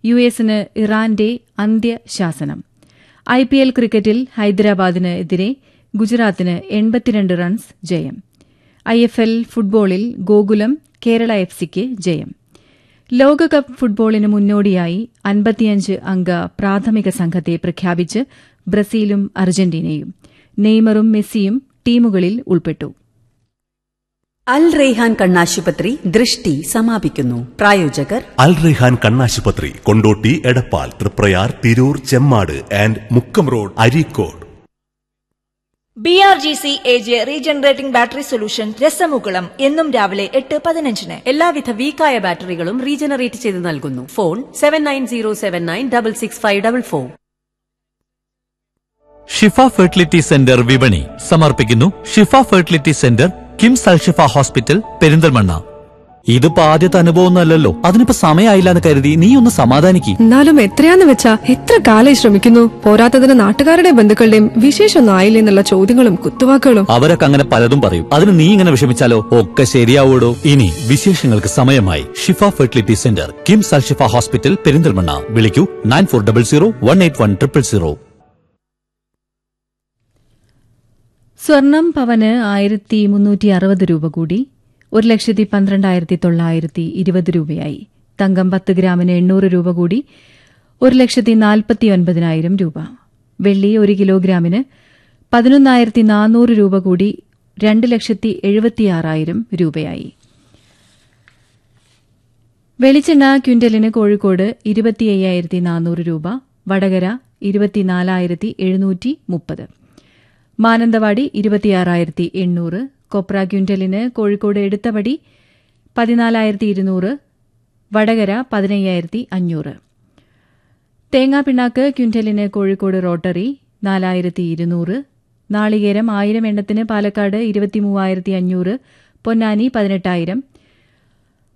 U എസിന് ഇറാന്റെ അന്ത്യശാസനം I P L ക്രിക്കറ്റിൽ ഹൈദരാബാദിന് എതിരെ ഗുജറാത്തിന് എൺപത്തിരണ്ട് റൺസ് ജയം ഐ എഫ് എൽ ഫുട്ബോളിൽ ഗോകുലം കേരള എഫ് സിക്ക് ജയം ലോകകപ്പ് ഫുട്ബോളിന് മുന്നോടിയായി അൻപത്തിയഞ്ച് അംഗ പ്രാഥമിക സംഘത്തെ പ്രഖ്യാപിച്ച് ബ്രസീലും അർജന്റീനയും നെയ്മറും മെസ്സിയും ടീമുകളിൽ ഉൾപ്പെട്ടു അൽ റെയ്ഹാൻ കണ്ണാശുപത്രി ദൃഷ്ടി സമാപിക്കുന്നു പ്രായോജകർ അൽ റെഹാൻ കണ്ണാശുപത്രി Kondotty Edappal Triprayar Tirur Chemmad and Mukkam road Areekode B R G C A J regenerating battery solution രസമുകുളം എന്നും രാവിലെ എട്ട് പതിനഞ്ചിന് എല്ലാവിധ വീക്കായ ബാറ്ററികളും റീജനറേറ്റ് ചെയ്ത് നൽകുന്നു phone seven nine zero seven nine double six five double four Shifa fertility centre വിപണി സമർപ്പിക്കുന്നു Shifa fertility centre KIMS Al Shifa hospital Perinthalmanna ഇതിപ്പോ ആദ്യത്തെ അനുഭവം അല്ലല്ലോ അതിനിപ്പോ സമയമായില്ല എന്ന് കരുതി നീ ഒന്ന് സമാധാനിക്ക് എന്നാലും എത്രയാന്ന് വെച്ചാ എത്ര കാലം ശ്രമിക്കുന്നു പോരാത്തതിന് നാട്ടുകാരുടെ ബന്ധുക്കളുടെയും വിശേഷമൊന്നും ആയില്ലേ എന്നുള്ള ചോദ്യങ്ങളും കുത്തുവാക്കുകളും അവരൊക്കെ അങ്ങനെ പലതും പറയും അതിന് നീ ഇങ്ങനെ വിഷമിച്ചാലോ ഒക്കെ ശരിയാവൂടോ ഇനി വിശേഷങ്ങൾക്ക് സമയമായി Shifa fertility centre KIMS Al Shifa hospital Perinthalmanna വിളിക്കൂ nine four double zero one eight one triple zero സ്വർണം പവന് ആയിരത്തി മുന്നൂറ്റി അറുപത് രൂപ കൂടി ഒരു ലക്ഷത്തി പന്ത്രണ്ടായിരത്തി തൊള്ളായിരത്തി ഇരുപത് രൂപയായി തങ്കം പത്ത് ഗ്രാമിന് എണ്ണൂറ് രൂപ കൂടി ഒരു ലക്ഷത്തി നാൽപ്പത്തി ഒൻപതിനായിരം രൂപ വെള്ളി ഒരു കിലോഗ്രാമിന് പതിനൊന്നായിരത്തി നാനൂറ് രൂപ കൂടി രണ്ട് ലക്ഷത്തി എഴുപത്തിയാറായിരം രൂപയായി വെളിച്ചെണ്ണ ക്വിന്റലിന് കോഴിക്കോട് ഇരുപത്തി അയ്യായിരത്തി നാനൂറ് രൂപ വടകര ഇരുപത്തിനാലായിരത്തി എഴുന്നൂറ്റി മുപ്പത് മാനന്തവാടി ഇരുപത്തിയാറായിരത്തി എണ്ണൂറ് കൊപ്ര ക്വിന്റലിന് കോഴിക്കോട് എടുത്തപടി പതിനാലായിരത്തി ഇരുന്നൂറ് വടകര പതിനയ്യായിരത്തി അഞ്ഞൂറ് തേങ്ങാപ്പിണ്ണാക്ക് ക്വിന്റലിന് കോഴിക്കോട് റോട്ടറി നാലായിരത്തി ഇരുന്നൂറ് നാളികേരം ആയിരം എണ്ണത്തിന് പാലക്കാട് ഇരുപത്തിമൂവായിരത്തി അഞ്ഞൂറ് പൊന്നാനി പതിനെട്ടായിരം